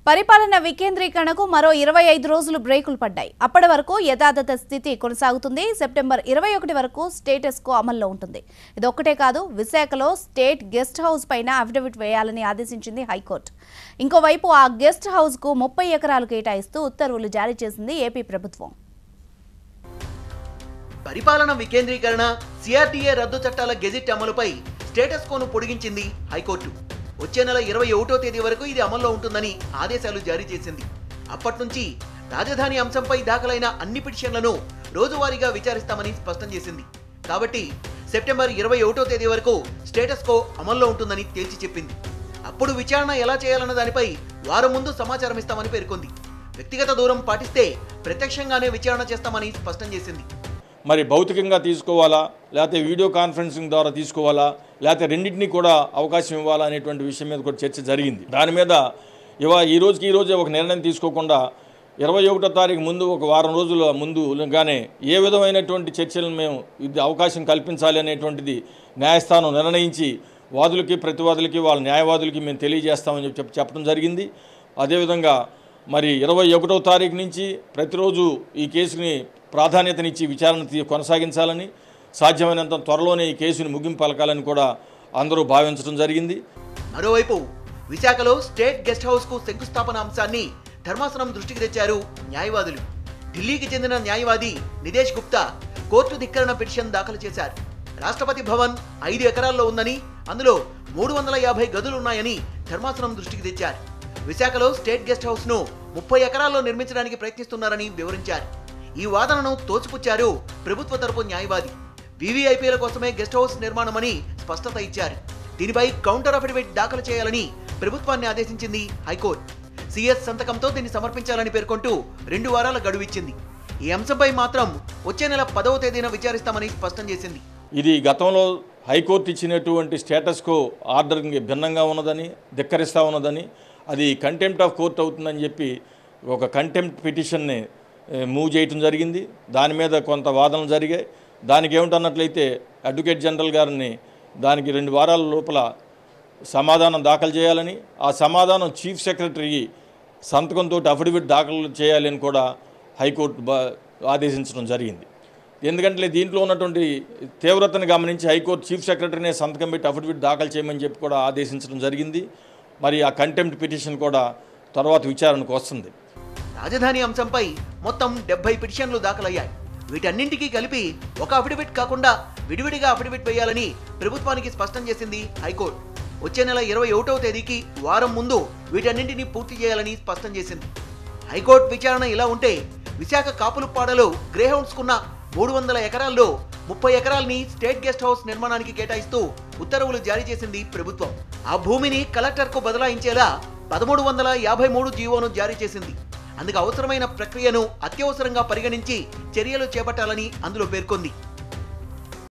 పరిపాలన వికేంద్రీకరణకు మరో ఇరవై ఐదు రోజులు బ్రేకులు పడ్డాయి అప్పటి వరకు యథాతథ స్థితి కొనసాగుతుంది సెప్టెంబర్ ఇరవై ఒకటి వరకు స్టేటస్ కో అమల్లో ఉంటుంది ఇదొక్కటే కాదు విశాఖలో స్టేట్ గెస్ట్ హౌస్ పైన అఫిడవిట్ వేయాలని ఆదేశించింది హైకోర్టు ఇంకోవైపు ఆ గెస్ట్ హౌస్ కు ముప్పై ఎకరాలు కేటాయిస్తూ ఉత్తర్వులు జారీ చేసింది ఏపీ ప్రభుత్వం పరిపాలన వికేంద్రీకరణ సిఆర్టీఏ రద్దు చట్టాల గెజిట్ అమలుపై స్టేటస్ కోను పొడిగించింది హైకోర్టు వచ్చే నెల ఇరవై ఒకటో తేదీ వరకు ఇది అమల్లో ఉంటుందని ఆదేశాలు జారీ చేసింది అప్పటి నుంచి రాజధాని అంశంపై దాఖలైన అన్ని పిటిషన్లను రోజువారీగా విచారిస్తామని స్పష్టం చేసింది కాబట్టి సెప్టెంబర్ ఇరవై ఒకటో తేదీ వరకు స్టేటస్ కో అమల్లో ఉంటుందని తేల్చి చెప్పింది అప్పుడు విచారణ ఎలా చేయాలన్న దానిపై వారం ముందు సమాచారం ఇస్తామని పేర్కొంది వ్యక్తిగత దూరం పాటిస్తే ప్రత్యక్షంగానే విచారణ చేస్తామని స్పష్టం చేసింది మరి భౌతికంగా తీసుకోవాలా లేకపోతే వీడియో కాన్ఫరెన్సింగ్ ద్వారా తీసుకోవాలా లేకపోతే రెండింటినీ కూడా అవకాశం ఇవ్వాలా అనేటువంటి విషయం మీద కూడా చర్చ జరిగింది దాని మీద ఇవా ఈ రోజుకి ఈ రోజే ఒక నిర్ణయం తీసుకోకుండా ఇరవై ఒకటో తారీఖు ముందు ఒక వారం రోజుల ముందుగానే ఏ విధమైనటువంటి చర్చలను మేము ఇది అవకాశం కల్పించాలి అనేటువంటిది న్యాయస్థానం నిర్ణయించి వాదులకి ప్రతివాదులకి వాళ్ళ న్యాయవాదులకి మేము తెలియజేస్తామని చెప్పి చెప్పడం జరిగింది అదేవిధంగా మరి ఇరవై ఒకటో తారీఖు నుంచి ప్రతిరోజు ఈ కేసుని ప్రాధాన్యతనిచ్చి విచారణ తీ- కొనసాగించాలని సాధ్యమైనంత త్వరలోనే ఈ కేసుని ముగింపు పలకాలని కూడా అందరూ భావించడం జరిగింది మరోవైపు విశాఖలో స్టేట్ గెస్ట్ హౌస్ కు శంకుస్థాపన అంశాన్ని ధర్మాసనం దృష్టికి తెచ్చారు న్యాయవాదులు ఢిల్లీకి చెందిన న్యాయవాది నిదేశ్ గుప్తా కోర్టు ధిక్కరణ పిటిషన్ దాఖలు చేశారు రాష్ట్రపతి భవన్ ఐదు ఎకరాల్లో ఉందని అందులో మూడు వందల యాభై గదులున్నాయని ధర్మాసనం దృష్టికి తెచ్చారు విశాఖలో స్టేట్ గెస్ట్ హౌస్ ను ముప్పై ఎకరాల్లో నిర్మించడానికి ప్రయత్నిస్తున్నారని వివరించారు ఈ వాదనను తోసిపుచ్చారు ప్రభుత్వ తరపు న్యాయవాది వీవీఐపీల కోసమే గెస్ట్ హౌస్ నిర్మాణమని స్పష్టత ఇచ్చారు దీనిపై కౌంటర్ అఫిడవిట్ దాఖలు చేయాలని ప్రభుత్వాన్ని ఆదేశించింది హైకోర్టు సిఎస్ సంతకంతో దీన్ని సమర్పించాలని పేర్కొంటూ రెండు వారాల గడువు ఇచ్చింది ఈ అంశంపై మాత్రం వచ్చే నెల పదవ తేదీన విచారిస్తామని స్పష్టం చేసింది ఇది గతంలో హైకోర్టు ఇచ్చినటువంటి స్టేటస్కో ఆర్డర్ భిన్నంగా ఉన్నదని ధిక్కరిస్తూ ఉన్నదని అది కంటెంప్ట్ ఆఫ్ కోర్ట్ అవుతుందని చెప్పి ఒక కంటెంప్ట్ పిటిషన్ని ఏ, మూవ్ చేయటం జరిగింది దాని మీద కొంత వాదనలు జరిగాయి దానికి ఏమిటన్నట్లయితే అడ్వకేట్ జనరల్ గారిని దానికి రెండు వారాల లోపల సమాధానం దాఖలు చేయాలని ఆ సమాధానం చీఫ్ సెక్రటరీ సంతకంతో అఫిడవిట్ దాఖలు చేయాలని కూడా హైకోర్టు బా ఆదేశించడం జరిగింది ఎందుకంటే దీంట్లో ఉన్నటువంటి తీవ్రతను గమనించి హైకోర్టు చీఫ్ సెక్రటరీనే సంతకం పెట్టి అఫిడవిట్ దాఖలు చేయమని చెప్పి కూడా ఆదేశించడం జరిగింది మరి ఆ కంటెంప్ట్ పిటిషన్ కూడా తర్వాత విచారణకు వస్తుంది రాజధాని అంశంపై మొత్తం డెబ్బై పిటిషన్లు దాఖలయ్యాయి వీటన్నింటికీ కలిపి ఒక అఫిడవిట్ కాకుండా విడివిడిగా అఫిడవిట్ వేయాలని ప్రభుత్వానికి స్పష్టం చేసింది హైకోర్టు వచ్చే నెల ఇరవై ఒకటవ తేదీకి వారం ముందు వీటన్నింటినీ పూర్తి చేయాలని స్పష్టం చేసింది హైకోర్టు విచారణ ఇలా ఉంటే విశాఖ కాపులుప్పాడలో గ్రేహౌండ్స్కున్న మూడు వందల ఎకరాల్లో ముప్పై ఎకరాల్ని స్టేట్ గెస్ట్ హౌస్ నిర్మాణానికి కేటాయిస్తూ ఉత్తర్వులు జారీ చేసింది ప్రభుత్వం ఆ భూమిని కలెక్టర్కు బదలాయించేలా పదమూడు వందల యాభై మూడు జీవోను జారీ చేసింది అందుకు అవసరమైన ప్రక్రియను అత్యవసరంగా పరిగణించి చర్యలు చేపట్టాలని అందులో పేర్కొంది